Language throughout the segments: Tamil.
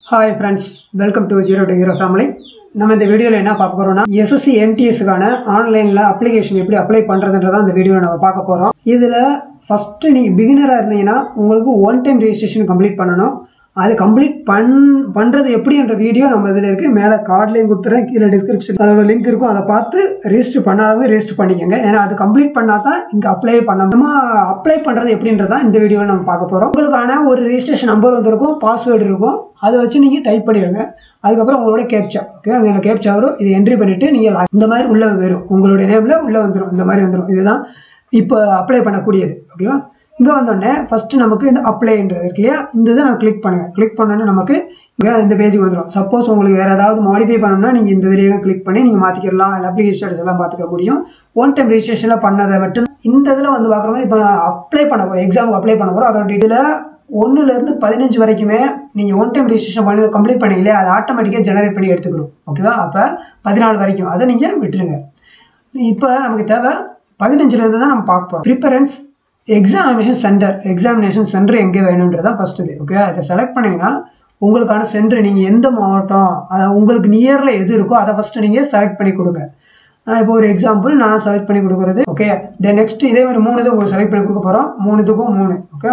hi friends welcome to zero to hero family நம்ம இந்த வீடியோவில் என்ன பார்க்க போகிறோம்னா எஸ்எஸ்சி எம்டிஎஸ்க்கான ஆன்லைனில் அப்ளிகேஷன் எப்படி அப்ளை பண்ணுறதுன்றதான் இந்த வீடியோவில் நம்ம பார்க்க போகிறோம் இதில் ஃபஸ்ட்டு நீங்கள் பிகினராக இருந்தீங்கன்னா உங்களுக்கு ஒன் டைம் ரெஜிஸ்ட்ரேஷன் கம்ப்ளீட் பண்ணணும் அது கம்ப்ளீட் பண் பண்ணுறது எப்படின்ற வீடியோ நம்ம இதில் இருக்குது மேலே கார்ட்லேயும் கொடுத்துறேன் கீழே டிஸ்கிரிப்ஷன் அதோட லிங்க் இருக்கும் அதை பார்த்து ரெஜிஸ்டர் பண்ணாதவங்க ரெஜிஸ்டர் பண்ணிக்கோங்க ஏன்னா அது கம்ப்ளீட் பண்ணால் தான் இங்கே அப்ளை பண்ண நம்ம அப்ளை பண்ணுறது எப்படின்றதான் இந்த வீடியோவில் நம்ம பார்க்க போகிறோம் உங்களுக்கான ஒரு ரெஜிஸ்ட்ரேஷன் நம்பர் வந்திருக்கும் பாஸ்வேர்டு இருக்கும் அதை வச்சு நீங்கள் டைப் பண்ணிடுங்க அதுக்கப்புறம் உங்களோட கேப்ச்சா ஓகே அங்கே கேப்ச்சா வரும் இதை என்ட்ரி பண்ணிவிட்டு நீங்கள் இந்த மாதிரி உள்ளே வரும் உங்களுடைய நேமில் உள்ளே வந்துடும் இந்த மாதிரி வந்துடும் இதுதான் இப்போ அப்ளை பண்ணக்கூடியது ஓகேவா இங்கே வந்தோடனே ஃபஸ்ட்டு நமக்கு இந்த அப்ளைன்றது இருக்கு இல்லையா இந்த இதை நான் கிளிக் பண்ணுங்கள் கிளிக் பண்ணோன்னே நமக்கு இங்கே இந்த பேஜுக்கு வந்துடும் சப்போஸ் உங்களுக்கு வேறு ஏதாவது மாடிஃபை பண்ணணும்னா நீங்கள் இந்த இதுலேயே கிளிக் பண்ணி நீங்கள் மாற்றிக்கலாம் அப்ளிகேஷன் ஸ்டேட்டஸ் எல்லாம் பார்த்துக்க முடியும் ஒன் டைம் ரெஜிஸ்ட்ரேஷனில் பண்ணதை மட்டும் இந்த இதில் வந்து பார்க்குறோம் இப்போ நான் அப்ளை பண்ண போகிறோம் எக்ஸாமுக்கு அப்ளை பண்ண போகிறோம் அதோட இதில் ஒன்றுலேருந்து பதினஞ்சு வரைக்குமே நீங்கள் ஒன் டைம் ரெஜிஸ்ட்ரேஷன் பண்ணி கம்ப்ளீட் பண்ணீங்களே அதை ஆட்டோமேட்டிக்காக ஜெனரேட் பண்ணி எடுத்துக்கிறோம் ஓகேவா அப்போ பதினாலு வரைக்கும் அதை நீங்கள் விட்டுருங்க இப்போ நமக்கு தேவை பதினஞ்சுலேருந்து தான் நம்ம பார்க்க போகிறோம் preference examination centre examination centre எங்கே வேணுன்றதான் ஃபஸ்ட்டு இது ஓகே அதை செலக்ட் பண்ணிங்கன்னா உங்களுக்கான சென்டர் நீங்கள் எந்த மாவட்டம் அஹ் உங்களுக்கு நியரில் எது இருக்கோ அதை ஃபஸ்ட்டு நீங்கள் செலக்ட் பண்ணி கொடுங்க நான் இப்போ ஒரு எக்ஸாம்பிள் நான் செலக்ட் பண்ணி கொடுக்குறது ஓகே தென் நெக்ஸ்ட் இதே மாதிரி மூணு இது உங்களுக்கு செலக்ட் பண்ணி கொடுக்க போகிறோம் மூணு இதுக்கும் மூணு ஓகே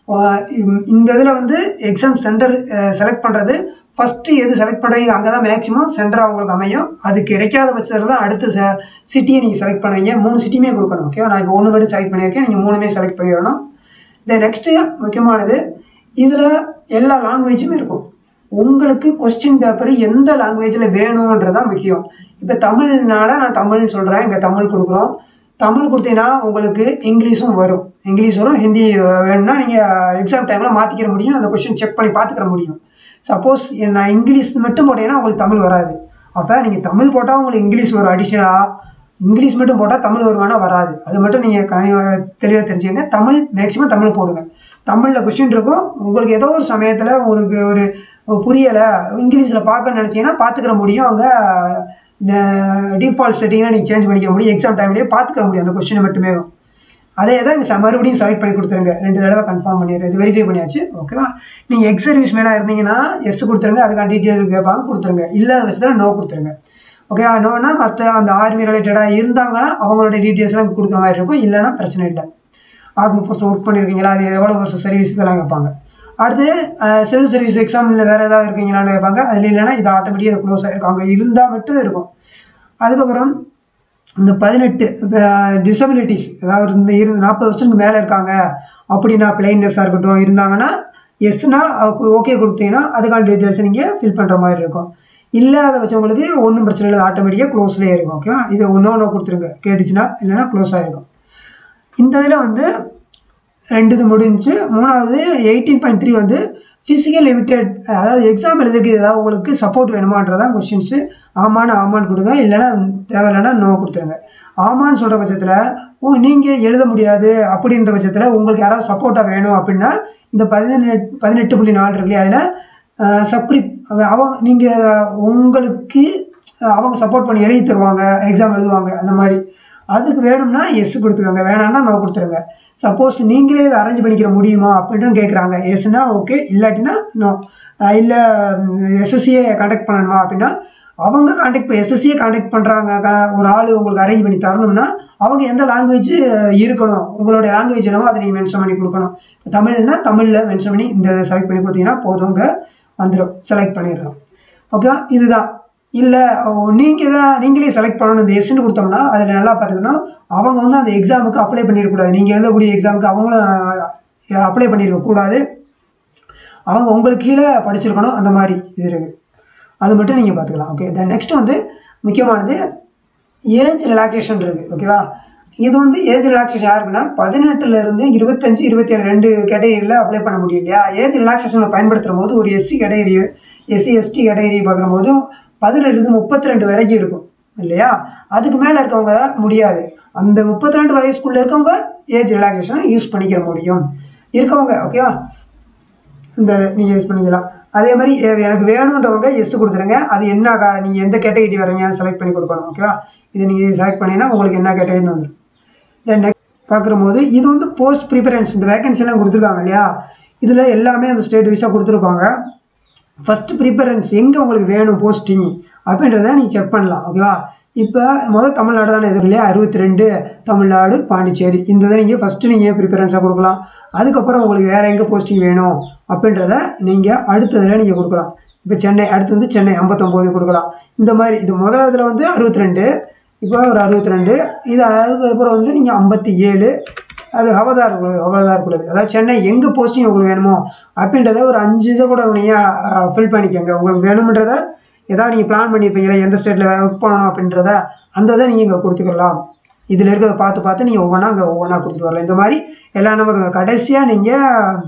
இந்த இதில் வந்து எக்ஸாம் சென்டர் செலக்ட் பண்ணுறது ஃபஸ்ட்டு எது செலக்ட் பண்ணுறீங்க அங்கே தான் மேக்ஸிமம் சென்டராக உங்களுக்கு அமையும் அது கிடைக்காத பட்சத்தில் தான் அடுத்த சிட்டியை நீங்கள் செலக்ட் பண்ணுவீங்க மூணு சிட்டியுமே கொடுக்கணும் ஓகே நான் இப்போ ஒன்று மட்டும் செலக்ட் பண்ணியிருக்கேன் நீங்கள் மூணுமே செலக்ட் பண்ணிடணும் தென் நெக்ஸ்ட்டு முக்கியமானது இதில் எல்லா லாங்குவேஜுமே இருக்கும் உங்களுக்கு கொஸ்டின் பேப்பர் எந்த லாங்குவேஜில் வேணுன்றதான் முக்கியம் இப்போ தமிழ்னால நான் தமிழ்னு சொல்கிறேன் இங்கே தமிழ் கொடுக்குறோம் தமிழ் கொடுத்தீங்கன்னா உங்களுக்கு இங்கிலீஷும் வரும் இங்கிலீஷ் வரும் ஹிந்தி வேணும்னா நீங்கள் எக்ஸாம் டைமில் மாற்றிக்கிற முடியும் அந்த கொஸ்டின் செக் பண்ணி பார்த்துக்கிற முடியும் சப்போஸ் நான் இங்கிலீஷ் மட்டும் போட்டீங்கன்னா உங்களுக்கு தமிழ் வராது அப்போ நீங்கள் தமிழ் போட்டால் உங்களுக்கு இங்கிலீஷ் வரும் அடிஷ்னலாக இங்கிலீஷ் மட்டும் போட்டால் தமிழ் வருமானா வராது அது மட்டும் நீங்கள் தெளிவாக தெரிஞ்சுக்கங்க தமிழ் மேக்ஸிமம் தமிழ் போடுங்க தமிழில் கொஸ்டின் இருக்கும் உங்களுக்கு ஏதோ ஒரு சமயத்தில் உங்களுக்கு ஒரு புரியலை இங்கிலீஷில் பார்க்க நினச்சிங்கன்னா பார்த்துக்கிற முடியும் அங்கே இந்த டிஃபால்ட் செட்டிங்லாம் நீங்கள் சேஞ்ச் பண்ணிக்க முடியும் எக்ஸாம் டைம்லேயே பார்த்துக்கிற முடியும் அந்த கொஸ்டினை மட்டுமே அதே தான் இங்கே மறுபடியும் செலக்ட் பண்ணி கொடுத்துருங்க ரெண்டு தடவை கன்ஃபார்ம் பண்ணிடுறேன் இது வெரிஃபை பண்ணியாச்சு ஓகேவா நீங்கள் எக்ஸ் சர்வீஸ் மேனாக இருந்தீங்கன்னா எஸ் கொடுத்துருங்க அதுக்கான டீட்டெயில் கேட்பாங்க கொடுத்துருங்க இல்லாத விஷயத்தில் நோ கொடுத்துருங்க ஓகே நோனா மற்ற அந்த ஆர்மி ரிலேட்டடாக இருந்தாங்கன்னா அவங்களோட டீட்டெயில்ஸ்லாம் கொடுக்குற மாதிரி இருக்கும் இல்லைன்னா பிரச்சனை இல்லை ஆர்மி ஃபோர்ஸ் ஒர்க் பண்ணியிருக்கீங்களா அது எவ்வளோ வருஷம் சர்வீஸ் இதெல்லாம் கேட்பாங்க அடுத்து சிவில் சர்வீஸ் எக்ஸாம் இல்லை வேறு ஏதாவது இருக்கீங்களான்னு கேட்பாங்க அதில் இல்லைன்னா இது ஆட்டோமேட்டிக்காக க்ளோஸ் ஆகிருக்கும் அங்கே இருந்தால் மட்டும் இருக்கும் அதுக்கப்புறம் இந்த பதினெட்டு டிசபிலிட்டிஸ் அதாவது இந்த இரு நாற்பது வருஷத்துக்கு மேலே இருக்காங்க அப்படின்னா பிளைன்னஸாக இருக்கட்டும் இருந்தாங்கன்னா எஸ்னா ஓகே கொடுத்தீங்கன்னா அதுக்கான டீட்டெயில்ஸ் நீங்கள் ஃபில் பண்ணுற மாதிரி இருக்கும் இல்லாத வச்சவங்களுக்கு ஒன்றும் பிரச்சனை இல்லை ஆட்டோமேட்டிக்காக க்ளோஸ்லேயே இருக்கும் ஓகேவா இதை ஒன்று ஒன்று கொடுத்துருங்க கேட்டுச்சுன்னா இல்லைன்னா க்ளோஸ் ஆகிருக்கும் இந்த இதில் வந்து ரெண்டு இது முடிஞ்சு மூணாவது எயிட்டீன் பாயிண்ட் த்ரீ வந்து ஃபிசிக்கல் லிமிட்டெட் அதாவது எக்ஸாம் எழுதுறதுக்கு ஏதாவது உங்களுக்கு சப்போர்ட் வேணுமான்றதான் கொஸ்டின்ஸு ஆமான்னு ஆமான்னு கொடுங்க இல்லைன்னா தேவையில்லைன்னா நோ கொடுத்துருங்க ஆமான்னு சொல்கிற பட்சத்தில் ஓ நீங்கள் எழுத முடியாது அப்படின்ற பட்சத்தில் உங்களுக்கு யாராவது சப்போர்ட்டாக வேணும் அப்படின்னா இந்த பதினெட்டு பதினெட்டு புள்ளி நாலு இருக்கு அதில் சப்ரிப் அவங்க நீங்கள் உங்களுக்கு அவங்க சப்போர்ட் பண்ணி எழுதி தருவாங்க எக்ஸாம் எழுதுவாங்க அந்த மாதிரி அதுக்கு வேணும்னா எஸ் கொடுத்துக்கோங்க வேணாம்னா நோ கொடுத்துருங்க சப்போஸ் நீங்களே இதை அரேஞ்ச் பண்ணிக்கிற முடியுமா அப்படின்ட்டு கேட்குறாங்க எஸ்னா ஓகே இல்லாட்டினா நோ இல்லை எஸ்எஸ்சியை கான்டாக்ட் பண்ணணுமா அப்படின்னா அவங்க கான்டாக்ட் எஸ்எஸ்சியை கான்டாக்ட் பண்ணுறாங்க ஒரு ஆள் உங்களுக்கு அரேஞ்ச் பண்ணி தரணும்னா அவங்க எந்த லாங்குவேஜ் இருக்கணும் உங்களோட லாங்குவேஜ் என்னவோ அதை நீங்கள் மென்ஷன் பண்ணி கொடுக்கணும் தமிழ்னா தமிழில் மென்ஷன் பண்ணி இந்த செலக்ட் பண்ணி கொடுத்தீங்கன்னா போதுங்க வந்துடும் செலக்ட் பண்ணிடுறோம் ஓகே இதுதான் இல்லை நீங்கள் தான் நீங்களே செலக்ட் பண்ணணும் இந்த எஸ்ன்னு கொடுத்தோம்னா அதில் நல்லா பார்த்துக்கணும் அவங்க வந்து அந்த எக்ஸாமுக்கு அப்ளை பண்ணிடக்கூடாது நீங்கள் எழுதக்கூடிய எக்ஸாமுக்கு அவங்களும் அப்ளை பண்ணியிருக்கக்கூடாது அவங்க உங்களுக்கு கீழே படிச்சிருக்கணும் அந்த மாதிரி இது இருக்குது அது மட்டும் நீங்கள் பார்த்துக்கலாம் ஓகே தென் நெக்ஸ்ட் வந்து முக்கியமானது ஏஜ் ரிலாக்ஸேஷன் இருக்குது ஓகேவா இது வந்து ஏஜ் ரிலாக்ஸேஷன் யாருக்குன்னா பதினெட்டுலேருந்து இருபத்தஞ்சு இருபத்தேழு ரெண்டு கேட்டகரியில் அப்ளை பண்ண முடியும் இல்லையா ஏஜ் ரிலாக்ஸேஷனை பயன்படுத்துகிற போது ஒரு SC category SC ST category பார்க்குற போது பதினெட்டுலேருந்து முப்பத்தி ரெண்டு வரைக்கும் இருக்கும் இல்லையா அதுக்கு மேலே இருக்கவங்க முடியாது அந்த முப்பத்தி ரெண்டு வயசுக்குள்ளே இருக்கவங்க ஏஜ் ரிலாக்ஸேஷனை யூஸ் பண்ணிக்கிற முடியும் இருக்கவங்க ஓகேவா இந்த நீங்கள் யூஸ் பண்ணிக்கலாம் அதே மாதிரி எனக்கு வேணுன்றவங்க எஸ்ட்டு கொடுத்துருங்க அது என்ன நீங்கள் எந்த கேட்டகரி வரீங்கன்னு செலக்ட் பண்ணி கொடுக்கணும் ஓகேவா இதை நீங்கள் செலக்ட் பண்ணிங்கன்னா உங்களுக்கு என்ன கேட்டகரின்னு வந்துடும் தென் நெக்ஸ்ட் பார்க்குற போது இது வந்து போஸ்ட் ப்ரிஃபரன்ஸ் இந்த வேகன்சிலாம் கொடுத்துருக்காங்க இல்லையா இதில் எல்லாமே அந்த ஸ்டேட் வைஸாக கொடுத்துருப்பாங்க ஃபஸ்ட்டு ப்ரிஃபரன்ஸ் எங்கே உங்களுக்கு வேணும் போஸ்டிங் அப்படின்றத நீங்கள் செக் பண்ணலாம் ஓகேவா இப்போ முதல் தமிழ்நாடு தானே இது இல்லையா அறுபத்தி ரெண்டு தமிழ்நாடு பாண்டிச்சேரி இந்த இதை நீங்கள் ஃபஸ்ட்டு நீங்கள் ப்ரிஃபரன்ஸாக கொடுக்கலாம் அதுக்கப்புறம் உங்களுக்கு வேறு எங்கே போஸ்டிங் வேணும் அப்படின்றத நீங்கள் அடுத்ததில் நீங்கள் கொடுக்கலாம் இப்போ சென்னை அடுத்து வந்து சென்னை ஐம்பத்தொம்போது கொடுக்கலாம் இந்த மாதிரி இது முதல் இதில் வந்து அறுபத்தி ரெண்டு இப்போ ஒரு அறுபத்தி ரெண்டு இது அதுக்கப்புறம் வந்து நீங்கள் ஐம்பத்தி ஏழு அது ஹவதார் ஹவதார் உள்ளது அதாவது சென்னை எங்கே போஸ்டிங் உங்களுக்கு வேணுமோ அப்படின்றத ஒரு அஞ்சு இதை கூட நீங்கள் ஃபில் பண்ணிக்கோங்க உங்களுக்கு வேணுன்றத ஏதாவது நீங்கள் பிளான் பண்ணியிருப்பீங்களா எந்த ஸ்டேட்டில் ஒர்க் பண்ணணும் அப்படின்றத அந்த இதை நீங்கள் இங்கே கொடுத்துக்கலாம் இதில் இருக்கிறத பார்த்து பார்த்து நீங்கள் ஒவ்வொன்றா அங்கே ஒவ்வொன்றா கொடுத்துட்டு வரலாம் இந்த மாதிரி எல்லா நம்பரும் கடைசியாக நீங்கள்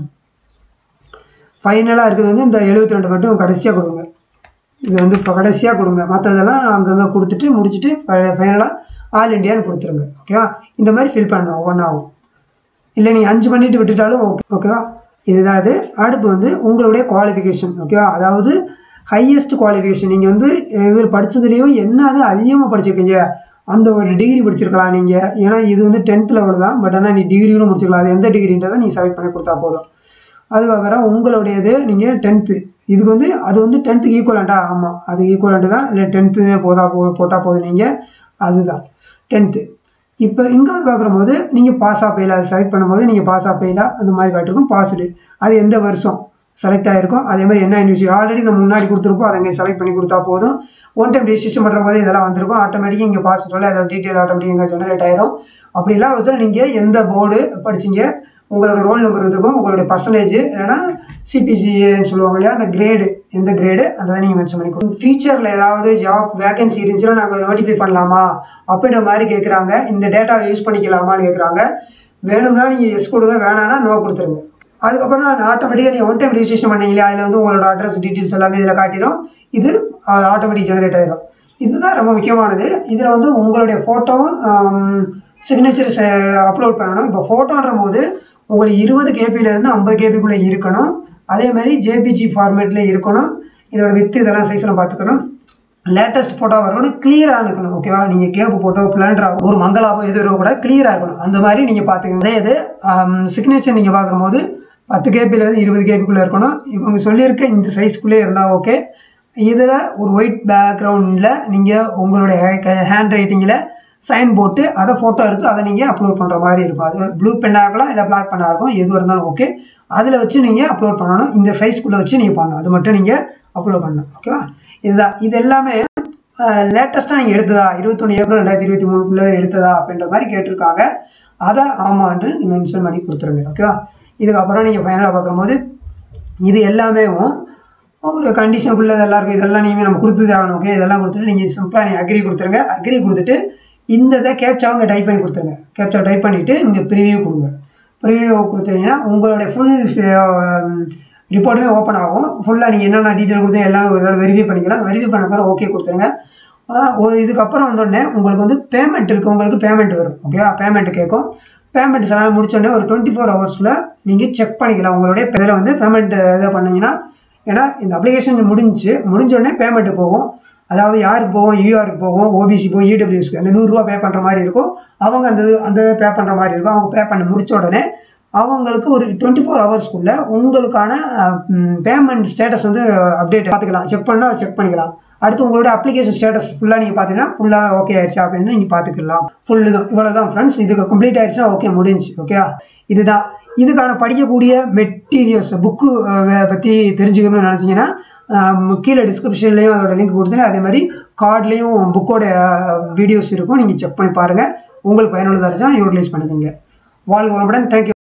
ஃபைனலாக இருக்கிறது வந்து இந்த எழுபத்தி ரெண்டு மட்டும் கடைசியாக கொடுங்க இது வந்து இப்போ கடைசியாக கொடுங்க மற்றதெல்லாம் அங்கங்கே கொடுத்துட்டு முடிச்சுட்டு ஃபைனலாக ஆல் இண்டியான்னு கொடுத்துருங்க ஓகேவா இந்த மாதிரி ஃபில் பண்ணணும் ஒவ்வொன்றாகும் இல்லை நீங்கள் அஞ்சு பண்ணிட்டு விட்டுட்டாலும் ஓகே ஓகேவா இதுதான் இது அடுத்து வந்து உங்களுடைய குவாலிஃபிகேஷன் ஓகேவா அதாவது ஹையஸ்ட் குவாலிஃபிகேஷன் நீங்கள் வந்து இது படித்ததுலேயும் என்ன அது அதிகமாக படிச்சிருக்கீங்க அந்த ஒரு டிகிரி படிச்சிருக்கலாம் நீங்கள் ஏன்னா இது வந்து டென்த் லெவல் தான் பட் ஆனால் நீ டிகிரியும் முடிச்சிருக்கலாம் அது எந்த டிகிரின்றதை நீ செலக்ட் பண்ணி கொடுத்தா போதும் அதுக்கப்புறம் உங்களுடையது நீங்கள் டென்த்து இதுக்கு வந்து அது வந்து டென்த்துக்கு ஈக்குவலண்ட்டா ஆமாம் அது ஈக்குவலண்ட்டு தான் இல்லை டென்த்து போதா போ போட்டால் போதும் நீங்கள் அதுதான் டென்த்து இப்போ இங்கே பார்க்குற போது நீங்கள் பாஸ் ஆஃப் ஃபெயிலா அது செலக்ட் பண்ணும்போது நீங்கள் பாஸ் ஆஃப் ஃபெயிலா அந்த மாதிரி காட்டிருக்கும் பாஸ்டு அது எந்த வருஷம் செலக்ட் ஆகிருக்கும் அதே மாதிரி என்ன யூனிவர்சிட்டி ஆல்ரெடி நம்ம முன்னாடி கொடுத்துருப்போம் அதை இங்கே செலக்ட் பண்ணி கொடுத்தா போதும் ஒன் டைம் ரெஜிஸ்ட்ரேஷன் பண்ணுற போது இதெல்லாம் வந்திருக்கும் ஆட்டோமேட்டிக்காக இங்கே பாஸ் சொல்லி அதோட டீட்டெயில் ஆட்டோமேட்டிக்காக இங்கே ஜெனரேட் ஆயிரும் அப்படிலாம் வச்சு நீங்கள் எந்த போர்டு படிச்சீங்க உங்களோட ரோல் நம்பர் இருக்கும் உங்களுடைய பர்சன்டேஜ் இல்லைன்னா சிபிசிஏன்னு சொல்லுவாங்க இல்லையா அந்த கிரேடு எந்த கிரேடு அதை நீங்கள் மென்ஷன் பண்ணி கொடுங்க ஃபியூச்சரில் ஏதாவது ஜாப் வேகன்சி இருந்துச்சுன்னா நாங்கள் நோட்டிஃபை பண்ணலாமா அப்படின்ற மாதிரி கேட்குறாங்க இந்த டேட்டாவை யூஸ் பண்ணிக்கலாமான்னு கேட்குறாங்க வேணும்னா நீங்கள் எஸ் கொடுங்க வேணாம்னா நோ கொடுத்துருங்க அதுக்கப்புறம் நான் ஆட்டோமேட்டிக்காக நீங்கள் ஒன் டைம் ரெஜிஸ்ட்ரேஷன் பண்ணீங்களே அதில் வந்து உங்களோட அட்ரஸ் டீட்டெயில்ஸ் எல்லாமே இதில் காட்டிடும் இது ஆட்டோமேட்டிக் ஜெனரேட் ஆகிடும் இதுதான் ரொம்ப முக்கியமானது இதில் வந்து உங்களுடைய ஃபோட்டோவும் சிக்னேச்சர்ஸ் அப்லோட் பண்ணணும் இப்போ ஃபோட்டோன்ற போது உங்களுக்கு இருபது கேபிலேருந்து ஐம்பது கேபிக்குள்ளே இருக்கணும் அதே மாதிரி ஜேபிஜி ஃபார்மேட்டில் இருக்கணும் இதோட வித்து இதெல்லாம் சைஸில் பார்த்துக்கணும் லேட்டஸ்ட் ஃபோட்டோ வரணும் கிளியராக இருக்கணும் ஓகேவா நீங்கள் கேப்பு ஃபோட்டோ பிளான்டரா ஒரு மங்களாவோ எது கூட கிளியராக இருக்கணும் அந்த மாதிரி நீங்கள் பார்த்துக்கணும் அதே இது சிக்னேச்சர் நீங்கள் பார்க்கும்போது பத்து கேபிலேருந்து இருபது கேபிக்குள்ளே இருக்கணும் இவங்க சொல்லியிருக்க இந்த சைஸ்க்குள்ளே இருந்தால் ஓகே இதில் ஒரு ஒயிட் பேக்ரவுண்டில் நீங்கள் உங்களுடைய ஹேண்ட் ரைட்டிங்கில் சைன் போட்டு அதை ஃபோட்டோ எடுத்து அதை நீங்கள் அப்லோட் பண்ணுற மாதிரி இருக்கும் அது ப்ளூ பென்னாக இருக்கலாம் இல்லை பிளாக் பென்னாக இருக்கும் எது இருந்தாலும் ஓகே அதில் வச்சு நீங்கள் அப்லோட் பண்ணணும் இந்த சைஸ்க்குள்ளே வச்சு நீங்கள் பண்ணணும் அது மட்டும் நீங்கள் அப்லோட் பண்ணணும் ஓகேவா இதுதான் இது எல்லாமே லேட்டஸ்ட்டாக நீங்கள் எடுத்ததா இருபத்தொன்று ஏப்ரல் ரெண்டாயிரத்தி இருபத்தி மூணுக்குள்ளே எடுத்ததா அப்படின்ற மாதிரி கேட்டிருக்காங்க அதை ஆமான்னு மென்ஷன் பண்ணி கொடுத்துருங்க ஓகேவா இதுக்கப்புறம் நீங்கள் ஃபைனலாக பார்க்கும்போது இது எல்லாமே ஒரு கண்டிஷனுக்குள்ளே எல்லாருக்கும் இதெல்லாம் நீங்கள் நம்ம கொடுத்து ஆகணும் ஓகே இதெல்லாம் கொடுத்துட்டு நீங்கள் சிம்பிளாக நீங்கள் அக்ரி கொடுத்துருங்க அக்ரி கொடுத்துட்டு இந்த இதை கேப்சாவை இங்கே டைப் பண்ணி கொடுத்துருங்க கேப்சா டைப் பண்ணிவிட்டு இங்கே ப்ரிவியூ கொடுங்க ப்ரிவியூ கொடுத்தீங்கன்னா உங்களுடைய ஃபுல் ரிப்போர்ட்டுமே ஓப்பன் ஆகும் ஃபுல்லாக நீங்கள் என்னென்ன டீட்டெயில் கொடுத்து எல்லாம் இதோட வெரிஃபை பண்ணிக்கலாம் வெரிஃபை பண்ண பிறகு ஓகே கொடுத்துருங்க ஒரு இதுக்கப்புறம் வந்தோடனே உங்களுக்கு வந்து பேமெண்ட் இருக்குது உங்களுக்கு பேமெண்ட் வரும் ஓகேவா பேமெண்ட் கேட்கும் பேமெண்ட் எல்லாம் முடிச்சோடனே ஒரு டுவெண்ட்டி ஃபோர் ஹவர்ஸில் நீங்கள் செக் பண்ணிக்கலாம் உங்களுடைய இதில் வந்து பேமெண்ட் இதை பண்ணிங்கன்னா ஏன்னா இந்த அப்ளிகேஷன் முடிஞ்சு முடிஞ்சோடனே பேமெண்ட் போகும் அதாவது யாருக்கு போகும் யூஆருக்கு போகும் ஓபிசி போகும் இடபிள்யூஸ்க்கு அந்த நூறுரூவா பே பண்ணுற மாதிரி இருக்கும் அவங்க அந்த அந்த பே பண்ணுற மாதிரி இருக்கும் அவங்க பே பண்ணி முடிச்ச உடனே அவங்களுக்கு ஒரு டுவெண்ட்டி ஃபோர் ஹவர்ஸ்க்குள்ளே உங்களுக்கான பேமெண்ட் ஸ்டேட்டஸ் வந்து அப்டேட் பார்த்துக்கலாம் செக் பண்ணால் செக் பண்ணிக்கலாம் அடுத்து உங்களோட அப்ளிகேஷன் ஸ்டேட்டஸ் ஃபுல்லாக நீங்கள் பார்த்தீங்கன்னா ஃபுல்லாக ஓகே ஆயிடுச்சு அப்படின்னு நீங்கள் பார்த்துக்கலாம் ஃபுல் தான் இவ்வளோ தான் ஃப்ரெண்ட்ஸ் இதுக்கு கம்ப்ளீட் ஆயிடுச்சுன்னா ஓகே முடிஞ்சு ஓகே இதுதான் இதுக்கான படிக்கக்கூடிய மெட்டீரியல்ஸ் புக்கு பற்றி தெரிஞ்சுக்கணும்னு நினச்சிங்கன்னா கீழே டிஸ்கிரிப்ஷன்லேயும் அதோட லிங்க் கொடுத்துருங்க அதே மாதிரி கார்ட்லேயும் புக்கோட வீடியோஸ் இருக்கும் நீங்கள் செக் பண்ணி பாருங்கள் உங்களுக்கு பயனுள்ளதாக இருந்துச்சுன்னா யூட்டிலைஸ் பண்ணிக்கோங்க வாழ்க வளமுடன் தேங்க்யூ